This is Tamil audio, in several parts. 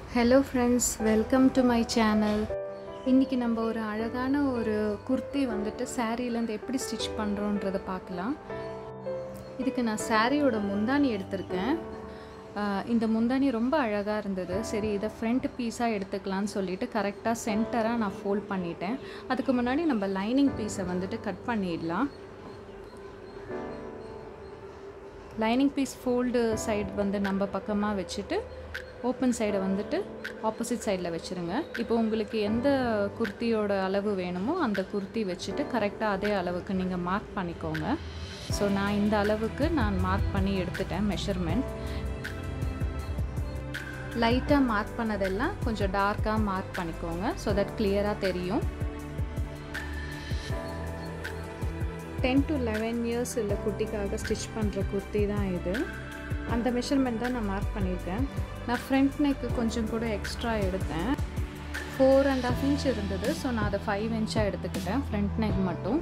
hello friends welcome to my channel இன்றைக்கி நம்ம ஒரு அழகான ஒரு குர்த்தி வந்துட்டு சாரீலேருந்து எப்படி ஸ்டிச் பண்ணுறோன்றதை பார்க்கலாம் இதுக்கு நான் சாரியோட முந்தானி எடுத்திருக்கேன் ஆஹ் இந்த முந்தானி ரொம்ப அழகாக இருந்தது சரி இதை ஃப்ரண்ட் பீஸாக எடுத்துக்கலாம்னு சொல்லிட்டு கரெக்டாக சென்டராக நான் ஃபோல்ட் பண்ணிட்டேன் அதுக்கு முன்னாடி நம்ம லைனிங் பீஸை வந்துட்டு கட் பண்ணிடலாம் லைனிங் பீஸ் ஃபோல்டு சைடு வந்து நம்ம பக்கமாக வச்சுட்டு ஓப்பன் சைடை வந்துட்டு ஆப்போசிட் சைடில் வச்சுருங்க இப்போ உங்களுக்கு எந்த குர்த்தியோட அளவு வேணுமோ அந்த குர்த்தி வச்சுட்டு கரெக்டாக அதே அளவுக்கு நீங்கள் மார்க் பண்ணிக்கோங்க ஸோ நான் இந்த அளவுக்கு நான் மார்க் பண்ணி எடுத்துட்டேன் மெஷர்மெண்ட் லைட்டாக மார்க் பண்ணதெல்லாம் கொஞ்சம் டார்க்காக மார்க் பண்ணிக்கோங்க ஸோ தட் கிளியராக தெரியும் டென் டு லெவன் இயர்ஸ் இல்லை குட்டிக்காக ஸ்டிச் பண்ணுற குர்த்தி தான் இது அந்த மெஷர்மெண்ட் தான் நான் மார்க் பண்ணியிருக்கேன் நான் ஃப்ரண்ட் நெக்கு கொஞ்சம் கூட எக்ஸ்ட்ரா எடுத்தேன் ஃபோர் அண்ட் ஆஃப் இன்ச் இருந்தது ஸோ நான் அதை ஃபைவ் இன்ச்சாக எடுத்துக்கிட்டேன் ஃப்ரண்ட் நெக் மட்டும்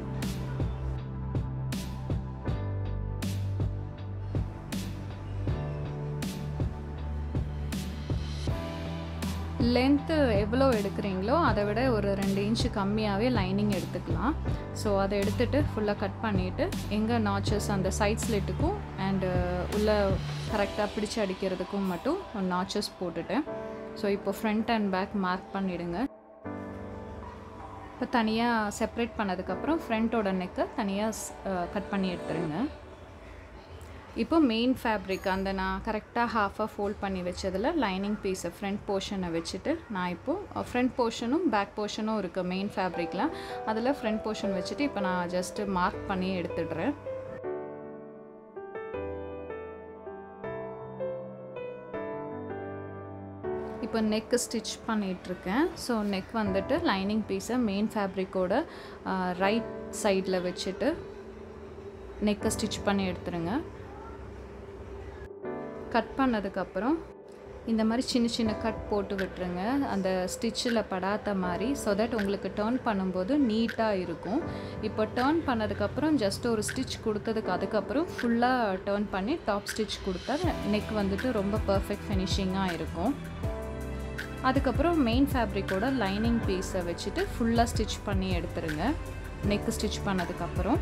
லென்த்து எவ்வளோ எடுக்கிறீங்களோ அதை விட ஒரு ரெண்டு இன்ச்சு கம்மியாகவே லைனிங் எடுத்துக்கலாம் ஸோ அதை எடுத்துகிட்டு ஃபுல்லாக கட் பண்ணிவிட்டு எங்கே நாச்சஸ் அந்த சைட் ஸ்லிட்டுக்கும் அண்டு உள்ளே கரெக்டாக பிடிச்சி அடிக்கிறதுக்கும் மட்டும் நாச்சஸ் போட்டுட்டேன் ஸோ இப்போ ஃப்ரண்ட் அண்ட் பேக் மார்க் பண்ணிவிடுங்க இப்போ தனியாக செப்ரேட் பண்ணதுக்கப்புறம் ஃப்ரண்ட்டோட நெக்கை தனியாக கட் பண்ணி எடுத்துருங்க இப்போ மெயின் ஃபேப்ரிக் அந்த நான் கரெக்டாக ஹாஃபாக ஃபோல்ட் பண்ணி வச்சதில் லைனிங் பீஸை ஃப்ரண்ட் போர்ஷனை வச்சுட்டு நான் இப்போது ஃப்ரண்ட் போர்ஷனும் பேக் போர்ஷனும் இருக்குது மெயின் ஃபேப்ரிக்கில் அதில் ஃப்ரண்ட் போர்ஷன் வச்சுட்டு இப்போ நான் ஜஸ்ட்டு மார்க் பண்ணி எடுத்துடுறேன் இப்போ நெக்கு ஸ்டிச் பண்ணிகிட்ருக்கேன் ஸோ நெக் வந்துட்டு லைனிங் பீஸை மெயின் ஃபேப்ரிக்கோட ரைட் சைடில் வச்சுட்டு நெக்கை ஸ்டிச் பண்ணி எடுத்துருங்க கட் பண்ணதுக்கப்புறம் இந்த மாதிரி சின்ன சின்ன கட் போட்டு விட்டுருங்க அந்த ஸ்டிச்சில் படாத மாதிரி ஸோ தட் உங்களுக்கு டேர்ன் பண்ணும்போது நீட்டாக இருக்கும் இப்போ டேர்ன் பண்ணதுக்கப்புறம் ஜஸ்ட் ஒரு ஸ்டிச் கொடுத்ததுக்கு அதுக்கப்புறம் ஃபுல்லாக டேர்ன் பண்ணி டாப் ஸ்டிச் கொடுத்தா நெக் வந்துட்டு ரொம்ப பர்ஃபெக்ட் ஃபினிஷிங்காக இருக்கும் அதுக்கப்புறம் மெயின் ஃபேப்ரிக்கோட லைனிங் பீஸை வச்சுட்டு ஃபுல்லாக ஸ்டிச் பண்ணி எடுத்துருங்க நெக்கு ஸ்டிச் பண்ணதுக்கப்புறம்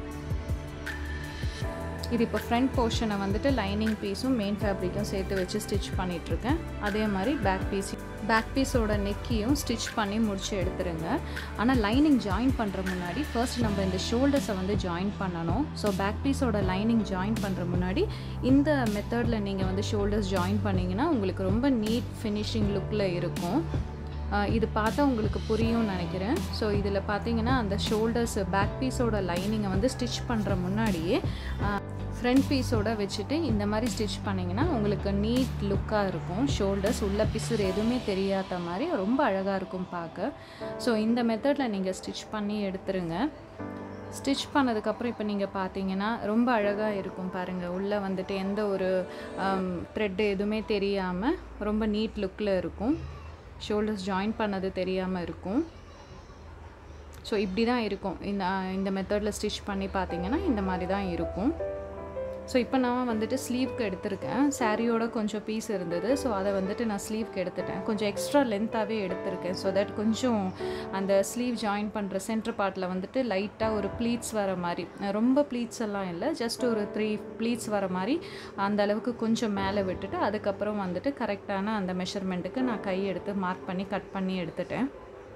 இது இப்போ ஃப்ரண்ட் போர்ஷனை வந்துட்டு லைனிங் பீஸும் மெயின் ஃபேப்ரிக்கும் சேர்த்து வச்சு ஸ்டிச் பண்ணிகிட்ருக்கேன் அதே மாதிரி பேக் பீஸ் பேக் பீஸோட நெக்கையும் ஸ்டிச் பண்ணி முடிச்சு எடுத்துருங்க ஆனால் லைனிங் ஜாயின் பண்ணுற முன்னாடி ஃபர்ஸ்ட் நம்ம இந்த ஷோல்டர்ஸை வந்து ஜாயின் பண்ணணும் ஸோ பேக் பீஸோட லைனிங் ஜாயின் பண்ணுற முன்னாடி இந்த மெத்தடில் நீங்கள் வந்து ஷோல்டர்ஸ் ஜாயின் பண்ணிங்கன்னா உங்களுக்கு ரொம்ப நீட் ஃபினிஷிங் லுக்கில் இருக்கும் இது பார்த்தா உங்களுக்கு புரியும்னு நினைக்கிறேன் ஸோ இதில் பார்த்தீங்கன்னா அந்த ஷோல்டர்ஸ் பேக் பீஸோட லைனிங்கை வந்து ஸ்டிச் பண்ணுற முன்னாடியே ஃப்ரண்ட் பீஸோட வச்சுட்டு இந்த மாதிரி ஸ்டிச் பண்ணிங்கன்னா உங்களுக்கு நீட் லுக்காக இருக்கும் ஷோல்டர்ஸ் உள்ள பிசுறு எதுவுமே தெரியாத மாதிரி ரொம்ப அழகாக இருக்கும் பார்க்க ஸோ இந்த மெத்தடில் நீங்கள் ஸ்டிச் பண்ணி எடுத்துருங்க ஸ்டிச் பண்ணதுக்கப்புறம் இப்போ நீங்கள் பார்த்தீங்கன்னா ரொம்ப அழகாக இருக்கும் பாருங்கள் உள்ளே வந்துட்டு எந்த ஒரு த்ரெட்டு எதுவுமே தெரியாமல் ரொம்ப நீட் லுக்கில் இருக்கும் ஷோல்டர்ஸ் ஜாயின் பண்ணது தெரியாமல் இருக்கும் ஸோ இப்படி தான் இருக்கும் இந்த இந்த மெத்தடில் ஸ்டிச் பண்ணி பார்த்தீங்கன்னா இந்த மாதிரி தான் இருக்கும் ஸோ இப்போ நான் வந்துட்டு ஸ்லீவ்க்கு எடுத்திருக்கேன் சாரியோட கொஞ்சம் பீஸ் இருந்தது ஸோ அதை வந்துட்டு நான் ஸ்லீவ்க்கு எடுத்துட்டேன் கொஞ்சம் எக்ஸ்ட்ரா லென்த்தாகவே எடுத்திருக்கேன் ஸோ தட் கொஞ்சம் அந்த ஸ்லீவ் ஜாயின் பண்ணுற சென்டர் பார்ட்டில் வந்துட்டு லைட்டாக ஒரு ப்ளீட்ஸ் வர மாதிரி ரொம்ப ப்ளீட்ஸ் எல்லாம் இல்லை ஜஸ்ட் ஒரு த்ரீ ப்ளீட்ஸ் வர மாதிரி அந்த அளவுக்கு கொஞ்சம் மேலே விட்டுட்டு அதுக்கப்புறம் வந்துட்டு கரெக்டான அந்த மெஷர்மெண்ட்டுக்கு நான் கை எடுத்து மார்க் பண்ணி கட் பண்ணி எடுத்துட்டேன்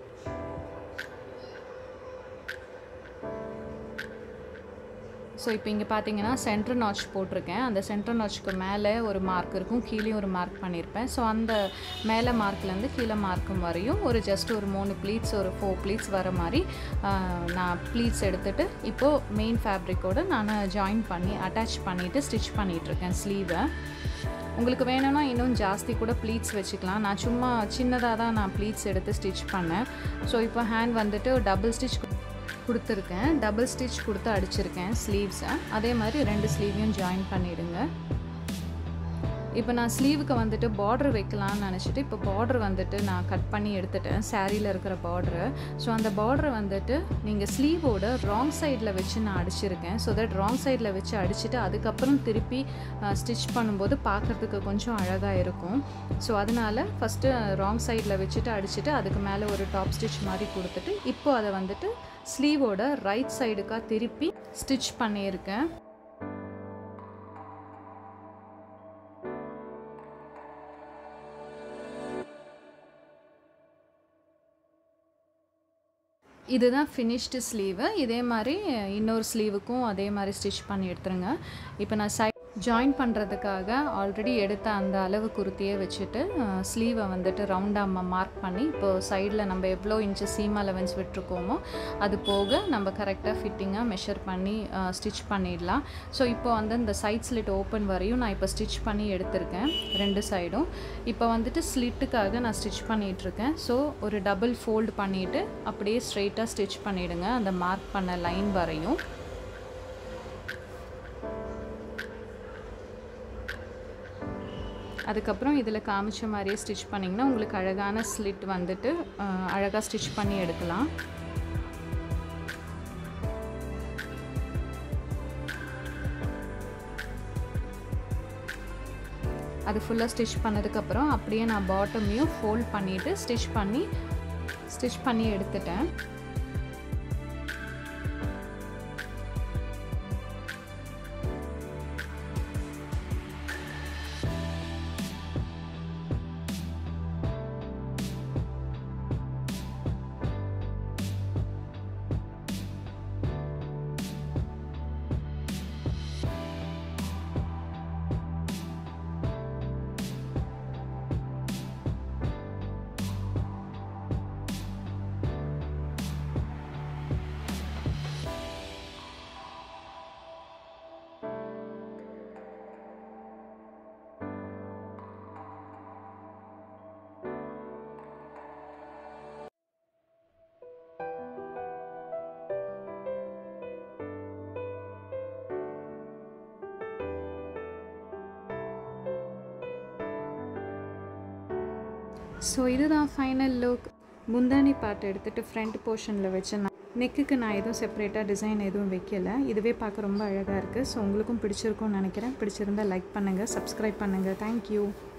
ஸோ இப்போ இங்கே பார்த்தீங்கன்னா சென்டர் நாச் போட்டிருக்கேன் அந்த சென்டர் நாச்சுக்கு மேலே ஒரு மார்க் இருக்கும் கீழேயும் ஒரு மார்க் பண்ணியிருப்பேன் ஸோ அந்த மேலே மார்க்லேருந்து கீழே மார்க்கும் வரையும் ஒரு ஜஸ்ட் ஒரு மூணு ப்ளீட்ஸ் ஒரு ஃபோர் ப்ளீட்ஸ் வர மாதிரி நான் ப்ளீட்ஸ் எடுத்துகிட்டு இப்போது மெயின் ஃபேப்ரிக்கோடு நான் ஜாயின் பண்ணி அட்டாச் பண்ணிவிட்டு ஸ்டிச் பண்ணிகிட்ருக்கேன் ஸ்லீவை உங்களுக்கு வேணும்னா இன்னும் ஜாஸ்தி கூட ப்ளீட்ஸ் வச்சுக்கலாம் நான் சும்மா சின்னதாக தான் நான் ப்ளீட்ஸ் எடுத்து ஸ்டிச் பண்ணேன் ஸோ இப்போ ஹேண்ட் வந்துட்டு டபுள் ஸ்டிச் கொடுத்துருக்கேன் டபுள் ஸ்டிச் கொடுத்து அடிச்சிருக்கேன் ஸ்லீவ்ஸை அதே மாதிரி ரெண்டு ஸ்லீவையும் ஜாயின் பண்ணிவிடுங்க இப்போ நான் ஸ்லீவுக்கு வந்துட்டு பார்டர் வைக்கலாம்னு நினச்சிட்டு இப்போ பார்டர் வந்துட்டு நான் கட் பண்ணி எடுத்துட்டேன் சாரியில் இருக்கிற பார்டரு ஸோ அந்த பார்டரை வந்துட்டு நீங்கள் ஸ்லீவோட ராங் சைடில் வச்சு நான் அடிச்சிருக்கேன் ஸோ தட் ராங் சைடில் வச்சு அடிச்சுட்டு அதுக்கப்புறம் திருப்பி ஸ்டிச் பண்ணும்போது பார்க்குறதுக்கு கொஞ்சம் அழகாக இருக்கும் ஸோ அதனால் ஃபஸ்ட்டு ராங் சைடில் வச்சுட்டு அடிச்சுட்டு அதுக்கு மேலே ஒரு டாப் ஸ்டிச் மாதிரி கொடுத்துட்டு இப்போ அதை வந்துட்டு ஸ்லீவோட ரைட் சைடுக்காக திருப்பி ஸ்டிச் பண்ணியிருக்கேன் இதுதான் ஃபினிஷ்டு ஸ்லீவு இதே மாதிரி இன்னொரு ஸ்லீவுக்கும் அதே மாதிரி ஸ்டிச் பண்ணி எடுத்துருங்க இப்போ நான் சை ஜாயின் பண்ணுறதுக்காக ஆல்ரெடி எடுத்த அந்த அளவு குர்த்தியை வச்சுட்டு ஸ்லீவை வந்துட்டு ரவுண்டாக மார்க் பண்ணி இப்போது சைடில் நம்ம எவ்வளோ இன்ச்சு சீம் அலவன்ஸ் விட்டுருக்கோமோ அது போக நம்ம கரெக்டாக ஃபிட்டிங்காக மெஷர் பண்ணி ஸ்டிச் பண்ணிடலாம் ஸோ இப்போ வந்து இந்த சைட் ஸ்லிட் ஓப்பன் வரையும் நான் இப்போ ஸ்டிச் பண்ணி எடுத்திருக்கேன் ரெண்டு சைடும் இப்போ வந்துட்டு ஸ்லிட்டுக்காக நான் ஸ்டிச் பண்ணிகிட்ருக்கேன் ஸோ ஒரு டபுள் ஃபோல்டு பண்ணிவிட்டு அப்படியே ஸ்ட்ரெயிட்டாக ஸ்டிச் பண்ணிவிடுங்க அந்த மார்க் பண்ண லைன் வரையும் அதுக்கப்புறம் இதில் காமிச்ச மாதிரியே ஸ்டிச் பண்ணிங்கன்னா உங்களுக்கு அழகான ஸ்லிட் வந்துட்டு அழகாக ஸ்டிச் பண்ணி எடுக்கலாம் அது ஃபுல்லாக ஸ்டிச் பண்ணதுக்கப்புறம் அப்படியே நான் பாட்டமையும் ஃபோல்ட் பண்ணிவிட்டு ஸ்டிச் பண்ணி ஸ்டிச் பண்ணி எடுத்துட்டேன் ஸோ இதுதான் ஃபைனல் லுக் முந்தானி பார்ட் எடுத்துகிட்டு ஃப்ரண்ட் போர்ஷனில் வச்சு நான் நெக்குக்கு நான் எதுவும் செப்பரேட்டாக டிசைன் எதுவும் வைக்கல இதுவே பார்க்க ரொம்ப அழகாக இருக்குது ஸோ உங்களுக்கும் பிடிச்சிருக்கும்னு நினைக்கிறேன் பிடிச்சிருந்தா லைக் பண்ணுங்கள் சப்ஸ்கிரைப் பண்ணுங்கள் தேங்க்யூ